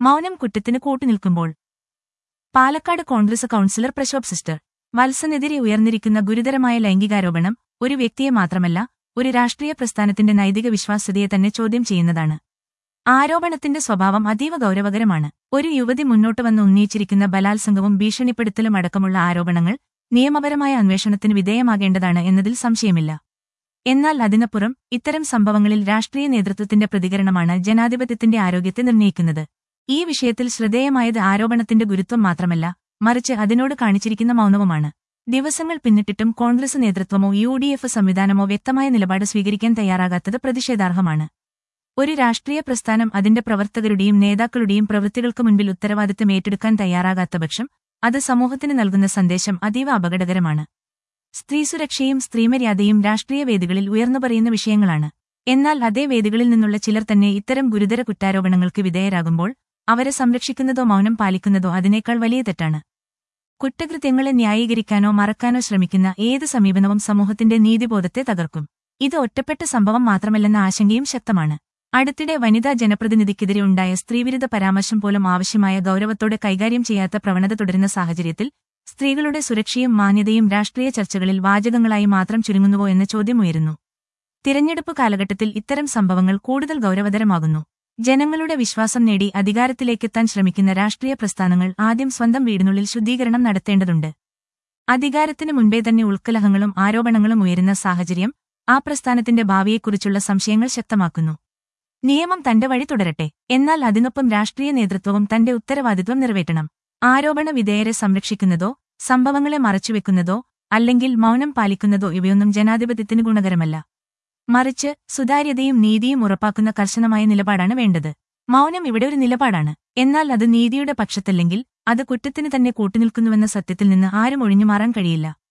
മൗനം കുറ്റത്തിന് കൂട്ടുനിൽക്കുമ്പോൾ പാലക്കാട് കോൺഗ്രസ് കൌൺസിലർ പ്രശോഭ് സിസ്റ്റർ വത്സനെതിരെ ഉയർന്നിരിക്കുന്ന ഗുരുതരമായ ലൈംഗികാരോപണം ഒരു വ്യക്തിയെ മാത്രമല്ല ഒരു രാഷ്ട്രീയ പ്രസ്ഥാനത്തിന്റെ നൈതിക വിശ്വാസ്യതയെ തന്നെ ചോദ്യം ചെയ്യുന്നതാണ് ആരോപണത്തിന്റെ സ്വഭാവം അതീവ ഗൌരവകരമാണ് ഒരു യുവതി മുന്നോട്ട് വന്ന് ഉന്നയിച്ചിരിക്കുന്ന ബലാത്സംഗവും ഭീഷണിപ്പെടുത്തലും അടക്കമുള്ള ആരോപണങ്ങൾ നിയമപരമായ അന്വേഷണത്തിന് വിധേയമാകേണ്ടതാണ് എന്നതിൽ സംശയമില്ല എന്നാൽ അതിനപ്പുറം ഇത്തരം സംഭവങ്ങളിൽ രാഷ്ട്രീയ നേതൃത്വത്തിന്റെ പ്രതികരണമാണ് ജനാധിപത്യത്തിന്റെ ആരോഗ്യത്തെ നിർണ്ണയിക്കുന്നത് ഈ വിഷയത്തിൽ ശ്രദ്ധേയമായത് ആരോപണത്തിന്റെ ഗുരുത്വം മാത്രമല്ല മറിച്ച് അതിനോട് കാണിച്ചിരിക്കുന്ന മൗനവുമാണ് ദിവസങ്ങൾ പിന്നിട്ടിട്ടും കോൺഗ്രസ് നേതൃത്വമോ യു ഡി എഫ് സംവിധാനമോ വ്യക്തമായ നിലപാട് സ്വീകരിക്കാൻ തയ്യാറാകാത്തത് പ്രതിഷേധാർഹമാണ് ഒരു രാഷ്ട്രീയ പ്രസ്ഥാനം അതിന്റെ പ്രവർത്തകരുടെയും നേതാക്കളുടെയും പ്രവൃത്തികൾക്ക് മുൻപിൽ ഉത്തരവാദിത്തം ഏറ്റെടുക്കാൻ തയ്യാറാകാത്ത പക്ഷം അത് സമൂഹത്തിന് നൽകുന്ന സന്ദേശം അതീവ അപകടകരമാണ് സ്ത്രീസുരക്ഷയും സ്ത്രീമര്യാദയും രാഷ്ട്രീയ വേദികളിൽ ഉയർന്നുപറയുന്ന വിഷയങ്ങളാണ് എന്നാൽ അതേ വേദികളിൽ നിന്നുള്ള ചിലർ തന്നെ ഇത്തരം ഗുരുതര കുറ്റാരോപണങ്ങൾക്ക് വിധേയരാകുമ്പോൾ അവരെ സംരക്ഷിക്കുന്നതോ മൗനം പാലിക്കുന്നതോ അതിനേക്കാൾ വലിയ തെറ്റാണ് കുറ്റകൃത്യങ്ങളെ ന്യായീകരിക്കാനോ മറക്കാനോ ശ്രമിക്കുന്ന ഏത് സമീപനവും സമൂഹത്തിന്റെ നീതിബോധത്തെ തകർക്കും ഇത് ഒറ്റപ്പെട്ട സംഭവം മാത്രമല്ലെന്ന ആശങ്കയും ശക്തമാണ് അടുത്തിടെ വനിതാ ജനപ്രതിനിധിക്കെതിരെ ഉണ്ടായ സ്ത്രീവിരുദ്ധ പരാമർശം പോലും ആവശ്യമായ ഗൌരവത്തോടെ കൈകാര്യം ചെയ്യാത്ത പ്രവണത തുടരുന്ന സാഹചര്യത്തിൽ സ്ത്രീകളുടെ സുരക്ഷയും മാന്യതയും രാഷ്ട്രീയ ചർച്ചകളിൽ വാചകങ്ങളായി മാത്രം ചുരുങ്ങുന്നുവോ എന്ന ചോദ്യം ഉയരുന്നു തിരഞ്ഞെടുപ്പ് കാലഘട്ടത്തിൽ ഇത്തരം സംഭവങ്ങൾ കൂടുതൽ ഗൌരവതരമാകുന്നു ജനങ്ങളുടെ വിശ്വാസം നേടി അധികാരത്തിലേക്കെത്താൻ ശ്രമിക്കുന്ന രാഷ്ട്രീയ പ്രസ്ഥാനങ്ങൾ ആദ്യം സ്വന്തം വീടിനുള്ളിൽ ശുദ്ധീകരണം നടത്തേണ്ടതുണ്ട് അധികാരത്തിന് മുൻപേ തന്നെ ഉൾക്കലഹങ്ങളും ആരോപണങ്ങളും ഉയരുന്ന സാഹചര്യം ആ പ്രസ്ഥാനത്തിന്റെ ഭാവിയെക്കുറിച്ചുള്ള സംശയങ്ങൾ ശക്തമാക്കുന്നു നിയമം തന്റെ വഴി തുടരട്ടെ എന്നാൽ അതിനൊപ്പം രാഷ്ട്രീയ നേതൃത്വവും തന്റെ ഉത്തരവാദിത്വം നിറവേറ്റണം ആരോപണ വിധേയരെ സംരക്ഷിക്കുന്നതോ സംഭവങ്ങളെ മറച്ചുവെക്കുന്നതോ അല്ലെങ്കിൽ മൗനം പാലിക്കുന്നതോ ഇവയൊന്നും ജനാധിപത്യത്തിന് ഗുണകരമല്ല മറിച്ച് സുതാര്യതയും നീതിയും ഉറപ്പാക്കുന്ന കർശനമായ നിലപാടാണ് വേണ്ടത് മൗനം ഇവിടെ ഒരു നിലപാടാണ് എന്നാൽ അത് നീതിയുടെ പക്ഷത്തല്ലെങ്കിൽ അത് കുറ്റത്തിന് തന്നെ കൂട്ടുനിൽക്കുന്നുവെന്ന സത്യത്തിൽ നിന്ന് ആരും ഒഴിഞ്ഞുമാറാൻ കഴിയില്ല